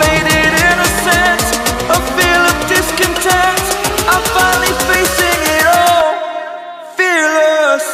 faded innocence, a feel of discontent. I'm finally facing it all, fearless.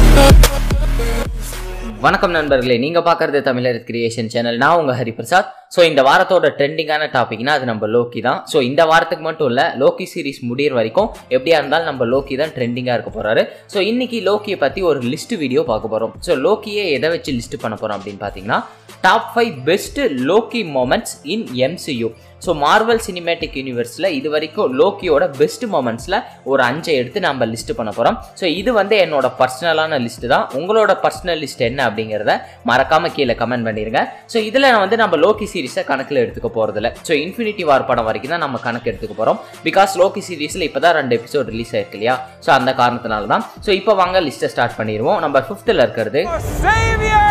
வணக்கம் நண்பர்களே நீங்க பார்க்கறது தமிழர் கிரியேஷன் சேனல் நான் உங்க ஹரிபிரசாத் ஸோ இந்த வாரத்தோட ட்ரெண்டிங்கான டாபிக்னா அது நம்ம லோக்கி தான் ஸோ இந்த வாரத்துக்கு மட்டும் இல்ல லோக்கி சீரிஸ் முடியிற வரைக்கும் எப்படியா இருந்தாலும் நம்ம லோக்கி தான் ட்ரெண்டிங்காக இருக்க போறாரு ஸோ இன்னைக்கு லோக்கியை பத்தி ஒரு லிஸ்ட் வீடியோ பார்க்க போறோம் ஸோ லோக்கியை எதை வச்சு லிஸ்ட் பண்ண போறோம் அப்படின்னு பார்த்தீங்கன்னா top five best Loki moments in MCU so Marvel cinematic யூனிவர்ஸில் இது வரைக்கும் லோக்கியோட பெஸ்ட் மூமெண்ட்ஸில் ஒரு அஞ்சை எடுத்து நம்ம லிஸ்ட் பண்ண போகிறோம் ஸோ இது வந்து என்னோட பர்சனலான லிஸ்ட் தான் உங்களோட பர்சனல் லிஸ்ட் என்ன அப்படிங்கிறத மறக்காம கீழே கமெண்ட் பண்ணிடுங்க ஸோ இதில் வந்து நம்ம லோக்கி சீரிஸை கணக்கில் எடுத்துக்க போகிறதில்ல ஸோ இன்ஃபினிட்டி வார் படம் வரைக்கும் தான் நம்ம கணக்கு எடுத்துக்க போகிறோம் பிகாஸ் லோக்கி சீரிஸில் இப்போ தான் ரெண்டு எபிசோட் ரிலீஸ் ஆயிருக்கு இல்லையா ஸோ அந்த காரணத்தினால தான் ஸோ இப்போ வாங்க லிஸ்ட்டை ஸ்டார்ட் பண்ணிடுவோம் நம்பர் ஃபிஃப்த்தில் இருக்கிறது Savior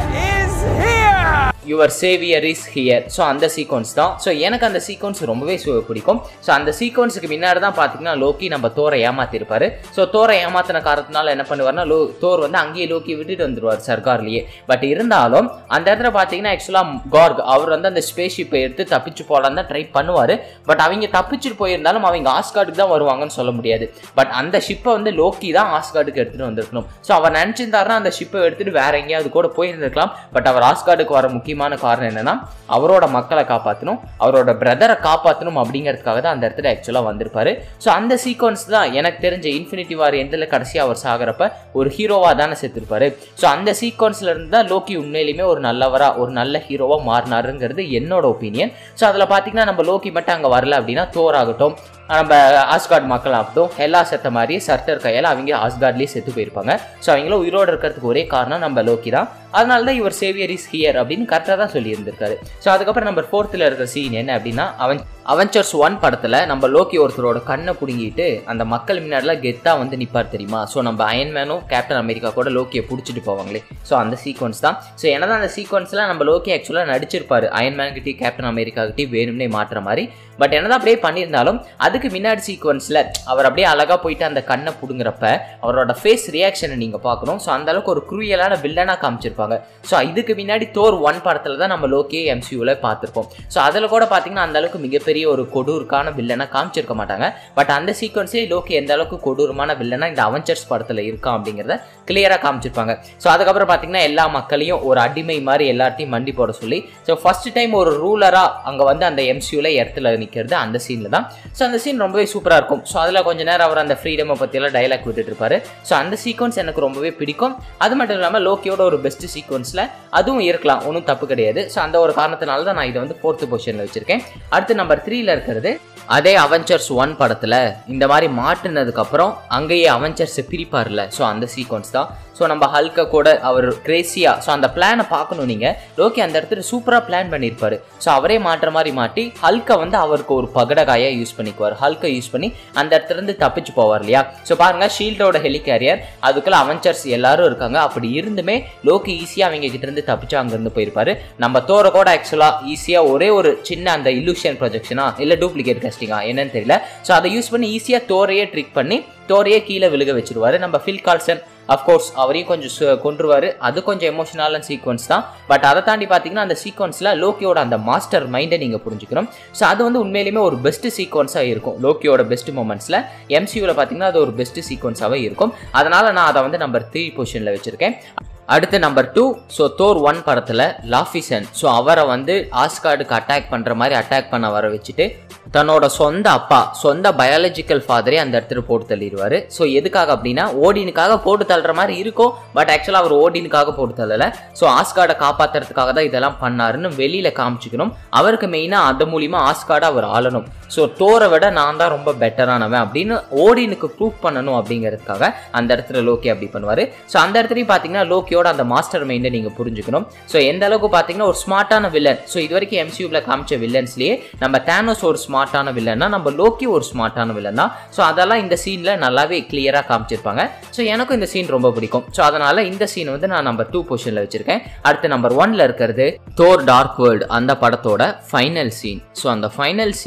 is here! Your saviour is here so அந்த சீக்வன்ஸ் தான் ஸோ எனக்கு அந்த சீக்வன்ஸ் ரொம்பவே சு- பிடிக்கும் ஸோ அந்த சீக்வன்ஸுக்கு முன்னாடி தான் பார்த்தீங்கன்னா லோக்கி நம்ம தோரை ஏமாத்திருப்பாரு ஸோ தோரை ஏமாத்தின காரணத்தினால என்ன பண்ணுவார்னா லோ தோர் வந்து அங்கேயே லோக்கி விட்டுட்டு வந்துருவார் சர்க்கார்லேயே பட் இருந்தாலும் அந்த இடத்துல பார்த்தீங்கன்னா ஆக்சுவலாக கார்க் அவர் வந்து அந்த ஸ்பேஸ் ஷிப்பை எடுத்து தப்பிச்சு போகலான்னு தான் ட்ரை பண்ணுவார் பட் அவங்க தப்பிச்சுட்டு போயிருந்தாலும் அவங்க ஆஸ்கார்டுக்கு தான் வருவாங்கன்னு சொல்ல முடியாது பட் அந்த ஷிப்பை வந்து லோக்கி தான் ஆஸ்கார்டுக்கு எடுத்துகிட்டு வந்திருக்கணும் ஸோ அவர் நினச்சிருந்தாருன்னா அந்த ஷிப்பை எடுத்துட்டு வேற எங்கேயாவது கூட போயிருந்திருக்கலாம் பட் அவர் ஆஸ்கார்டுக்கு வர முக்கியமான காரணம் என்னன்னா அவரோட மக்களை காப்பாற்றணும் அவரோட பிரதரை காப்பாற்றணும் அப்படிங்கிறதுக்காக தான் அந்த இடத்துல ஆக்சுவலாக வந்திருப்பாரு ஸோ அந்த சீக்வன்ஸ் தான் எனக்கு தெரிஞ்ச இன்ஃபினிட்டி வார் எண்டில் கடைசியாக அவர் சாகிறப்ப ஒரு ஹீரோவாக தானே செத்துருப்பாரு ஸோ அந்த சீக்வன்ஸ்ல இருந்து தான் லோக்கி உண்மையிலுமே ஒரு நல்லவரா ஒரு நல்ல ஹீரோவாக மாறினாருங்கிறது என்னோட ஒப்பீனியன் ஸோ அதில் பார்த்தீங்கன்னா நம்ம லோக்கி மட்டும் அங்கே வரல அப்படின்னா தோர் ஆகட்டும் நம்ம ஆஸ்கார்ட் மக்கள் ஆகட்டும் எல்லா செத்த மாதிரியே சர்டர் கையால் அவங்க ஆஸ்கார்ட்லேயே செத்து போயிருப்பாங்க ஸோ அவங்களும் உயிரோடு இருக்கிறதுக்கு ஒரே காரணம் நம்ம லோக்கி தான் அதனால தான் இவர் சேவியர் இஸ் ஹியர் அப்படின்னு கரெக்டாக தான் சொல்லியிருந்திருக்காரு ஸோ அதுக்கப்புறம் நம்பர் ஃபோர்த்தில் இருக்கிற சீன் என்ன அப்படின்னா அவன் அவெஞ்சர்ஸ் ஒன் படத்தில் நம்ம லோக்கி ஒருத்தரோட கண்ணை பிடுங்கிட்டு அந்த மக்கள் முன்னாடிலாம் கெத்தாக வந்து நிற்பார் தெரியுமா ஸோ நம்ம அயன்மேனும் கேப்டன் அமெரிக்கா கூட லோக்கியை பிடிச்சிட்டு போவாங்களே ஸோ அந்த சீக்வன்ஸ் தான் ஸோ என்னதான் அந்த சீக்வன்ஸில் நம்ம லோக்கி ஆக்சுவலாக நடிச்சிருப்பாரு அயன்மேன் கிட்டே கேப்டன் அமெரிக்கா கிட்டே வேணும்னே மாற்றுற மாதிரி பட் என்னதான் அப்படியே பண்ணியிருந்தாலும் அதுக்கு முன்னாடி சீக்வன்ஸில் அவர் அப்படியே அழகாக போயிட்டு அந்த கண்ணை பிடுங்குறப்ப அவரோட ஃபேஸ் ரியாக்ஷனை நீங்கள் பார்க்கணும் ஸோ அந்த அளவுக்கு ஒரு குரூயலான வில்லனாக காமிச்சிருப்பாங்க ஸோ இதுக்கு முன்னாடி தோர் ஒன் படத்தில் தான் நம்ம லோக்கியே எம்சியூவில் பார்த்துருப்போம் ஸோ அதில் கூட பார்த்தீங்கன்னா அந்த அளவுக்கு மிகப்பெரிய ஒரு கொடூருக்கான வில்லனாக காமிச்சிருக்க மாட்டாங்க பட் அந்த சீக்வன்ஸே லோக்கி எந்த அளவுக்கு கொடூரமான வில்லனாக இந்த அவெஞ்சர்ஸ் படத்தில் இருக்கான் அப்படிங்கிறத கிளியராக காமிச்சிருப்பாங்க ஸோ அதுக்கப்புறம் பார்த்தீங்கன்னா எல்லா மக்களையும் ஒரு அடிமை மாதிரி எல்லாத்தையும் மண்டி போட சொல்லி ஸோ ஃபர்ஸ்ட் டைம் ஒரு ரூலராக அங்கே வந்து அந்த எம்சியூவில் இடத்துல நிற்கிறது அந்த சீனில் தான் ஸோ அந்த சீன் ரொம்பவே சூப்பராக இருக்கும் ஸோ அதில் கொஞ்ச நேரம் அவர் அந்த ஃப்ரீடமை பற்றியெல்லாம் டைலாக் விட்டுட்டு இருப்பாரு ஸோ அந்த சீக்வன்ஸ் எனக்கு ரொம்பவே பிடிக்கும் அது மட்டும் இல்லாமல் லோக்கியோட ஒரு பெஸ்ட் சீக்வன்ஸில் அதுவும் இருக்கலாம் ஒன்றும் தப்பு கிடையாது ஸோ அந்த ஒரு காரணத்தினால தான் நான் இதை வந்து ஃபோர்த்து பொசிஷனில் வச்சிருக்கேன் அடுத்து நம்பர் த்ரீல இருக்கிறது அதே அவெஞ்சர்ஸ் ஒன் படத்தில் இந்த மாதிரி மாட்டினதுக்கப்புறம் அங்கேயே அவெஞ்சர்ஸை பிரிப்பார்ல ஸோ அந்த சீக்வன்ஸ் தான் ஸோ நம்ம ஹல்கை கூட அவர் கிரேசியா ஸோ அந்த பிளானை பார்க்கணும் நீங்கள் லோக்கி அந்த இடத்துல சூப்பராக பிளான் பண்ணியிருப்பாரு ஸோ அவரே மாட்டுற மாதிரி மாட்டி ஹல்கை வந்து அவருக்கு ஒரு பகடகாயாக யூஸ் பண்ணிக்குவார் ஹல்கை யூஸ் பண்ணி அந்த இடத்துல இருந்து தப்பிச்சு போவார் இல்லையா ஸோ பாருங்க ஷீல்டோட ஹெலிகேரியர் அதுக்குள்ள அவெஞ்சர்ஸ் எல்லாரும் இருக்காங்க அப்படி இருந்துமே லோக்கி ஈஸியாக அவங்க கிட்ட இருந்து தப்பிச்சு அங்கேருந்து போயிருப்பாரு நம்ம தோற கூட ஆக்சுவலாக ஈஸியாக ஒரே ஒரு சின்ன அந்த இல்லூஷன் ப்ரொஜெக்ஷனா இல்லை டூப்ளிகேட் கஸ்டிங்கா என்னன்னு தெரியல ஸோ அதை யூஸ் பண்ணி ஈஸியாக தோரையே ட்ரிக் பண்ணி தோரையே கீழே விழுக வச்சிருவாரு நம்ம ஃபில் கால்சன் அஃப்கோர்ஸ் அவரையும் கொஞ்சம் சு- கொன்றுவாரு அது கொஞ்சம் எமோஷனலான சீக்வன்ஸ் தான் பட் அதை தாண்டி பார்த்தீங்கன்னா அந்த சீக்வன்ஸில் லோக்கியோட அந்த மாஸ்டர் மைண்டை நீங்கள் புரிஞ்சுக்கணும் ஸோ அது வந்து உண்மையிலுமே ஒரு பெஸ்ட் சீக்வன்ஸாக இருக்கும் லோக்கியோட பெஸ்ட் மூமெண்ட்ஸில் எம்சியூவில் பார்த்தீங்கன்னா அது ஒரு பெஸ்ட் சீக்வன்ஸாகவே இருக்கும் அதனால் நான் அதை வந்து நம்பர் த்ரீ பொசிஷனில் வச்சுருக்கேன் அடுத்து number two so Thor one படத்தில் லாஃபிசன் ஸோ அவரை வந்து ஆஸ்கார்டுக்கு அட்டாக் பண்ணுற மாதிரி அட்டாக் பண்ண வர வச்சுட்டு தன்னோட சொந்த அப்பா சொந்த பயாலஜிக்கல் ஃபாதரே அந்த இடத்துல போட்டு தள்ளிடுவார் ஸோ எதுக்காக அப்படின்னா ஓடினுக்காக போட்டு தள்ளுற மாதிரி இருக்கும் பட் ஆக்சுவலாக அவர் ஓடினுக்காக போட்டு தள்ளலை ஸோ ஆஸ்கார்டை காப்பாற்றுறதுக்காக தான் இதெல்லாம் பண்ணாருன்னு வெளியில் காமிச்சிக்கணும் அவருக்கு மெயினாக அது மூலிமா ஆஸ்கார்டை அவர் ஆளணும் ஸோ தோரை விட நான் தான் ரொம்ப பெட்டரானவன் அப்படின்னு ஓடினுக்கு ப்ரூவ் பண்ணணும் அப்படிங்கிறதுக்காக அந்த இடத்துல லோக்கி அப்படி பண்ணுவார் ஸோ அந்த இடத்துலையும் பார்த்தீங்கன்னா லோக்கியோட அந்த மாஸ்டர் மைண்டை நீங்கள் புரிஞ்சுக்கணும் ஸோ எந்த அளவுக்கு பார்த்தீங்கன்னா ஒரு ஸ்மார்ட்டான வில்லன் ஸோ இது வரைக்கும் எம்சியூவில் காமிச்ச வில்லன்ஸ்லேயே நம்ம தேனோஸ் ஒரு ஸ்மார்ட்டான வில்லன்னா நம்ம லோக்கி ஒரு ஸ்மார்ட்டான வில்லன் தான் ஸோ அதெல்லாம் இந்த சீனில் நல்லாவே கிளியராக காமிச்சிருப்பாங்க ஸோ எனக்கும் இந்த சீன் ரொம்ப பிடிக்கும் ஸோ அதனால் இந்த சீன் வந்து நான் நம்பர் டூ பொசிஷனில் வச்சுருக்கேன் அடுத்து நம்பர் ஒன்ல இருக்கிறது தோர் டார்க் வேர்ல்டு அந்த படத்தோட ஃபைனல் சீன் ஸோ அந்த final scene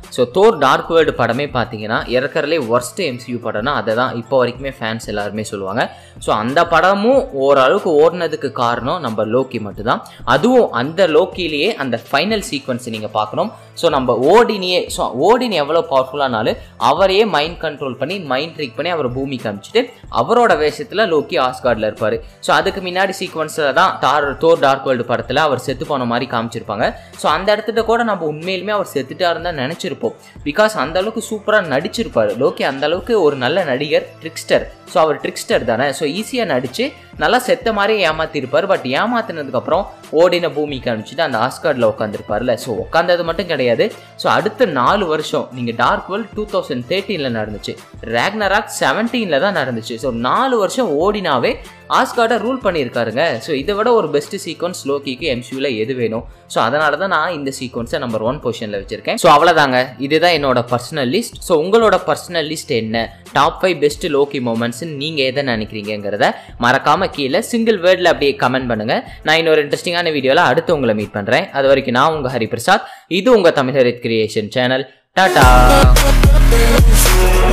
so Thor dark world படமே பார்த்தீங்கன்னா இறக்கறதுலே ஒர்ஸ்ட் எம்சியூ படம்னா அதை தான் இப்போ வரைக்குமே ஃபேன்ஸ் எல்லாருமே சொல்லுவாங்க ஸோ அந்த படமும் ஓரளவுக்கு ஓடினதுக்கு காரணம் நம்ம லோக்கி மட்டும்தான் அதுவும் அந்த லோக்கிலேயே அந்த ஃபைனல் சீக்வன்ஸ் நீங்கள் பார்க்கணும் ஸோ நம்ம ஓடினியே ஸோ ஓடின் எவ்வளோ பவர்ஃபுல்லானாலும் அவரையே மைண்ட் கண்ட்ரோல் பண்ணி மைண்ட் ட்ரிக் பண்ணி அவர் பூமிக்கு அனுப்பிச்சிட்டு அவரோட வேஷத்தில் லோக்கி ஆஸ்கார்டில் இருப்பார் ஸோ அதுக்கு முன்னாடி சீக்வன்ஸில் தான் தார் தோர் டார்க் வேர்ல்டு படத்தில் அவர் செத்து போன மாதிரி காமிச்சிருப்பாங்க ஸோ அந்த இடத்துல கூட நம்ம உண்மையிலுமே அவர் செத்துட்டாருன்னு தான் நினச்சிருப்போம் பிகாஸ் அந்த அளவுக்கு சூப்பராக நடிச்சிருப்பார் லோக்கி அந்த அளவுக்கு ஒரு நல்ல நடிகர் ட்ரிக்ஸ்டர் ஸோ அவர் ட்ரிக்ஸ்டர் தானே ஸோ ஈஸியாக நடித்து நல்லா செத்த மாதிரி ஏமாத்திருப்பார் பட் ஏமாத்தினதுக்கப்புறம் ஓடின பூமிக்கு அனுப்பிச்சிட்டு அந்த ஆஸ்கார்டில் உட்காந்துருப்பார்ல ஸோ உட்காந்தது மட்டும் கிடையாது ஸோ அடுத்த நாலு வருஷம் நீங்கள் டார்க் வேர்ல்ட் டூ தௌசண்ட் தேர்ட்டீனில் நடந்துச்சு ரேக்னராக் செவன்டீனில் தான் நடந்துச்சு ஸோ நாலு வருஷம் ஓடினாவே ஆஸ்கார்டை ரூல் பண்ணியிருக்காருங்க ஸோ இதை விட ஒரு பெஸ்ட் சீக்வன்ஸ் லோக்கிக்கு எம்சியூவில் எது வேணும் ஸோ அதனால தான் நான் இந்த சீக்வன்ஸை நம்பர் ஒன் பொசிஷனில் வச்சிருக்கேன் ஸோ அவ்வளோதாங்க இதுதான் என்னோட பர்சனல் லிஸ்ட் ஸோ உங்களோட பர்சனல் லிஸ்ட் என்ன top five best Loki moments நீங்கள் எதை நினைக்கிறீங்கிறத மறக்காம கீழே சிங்கிள் வேர்டில் அப்படியே கமெண்ட் பண்ணுங்க நான் இன்னொரு இன்ட்ரெஸ்டிங்கான வீடியோவில் அடுத்து உங்களை மீட் பண்ணுறேன் அது வரைக்கும் நான் உங்கள் ஹரிபிரசாத் இது உங்கள் தமிழ் ஹரித் கிரியேஷன் சேனல் டாடா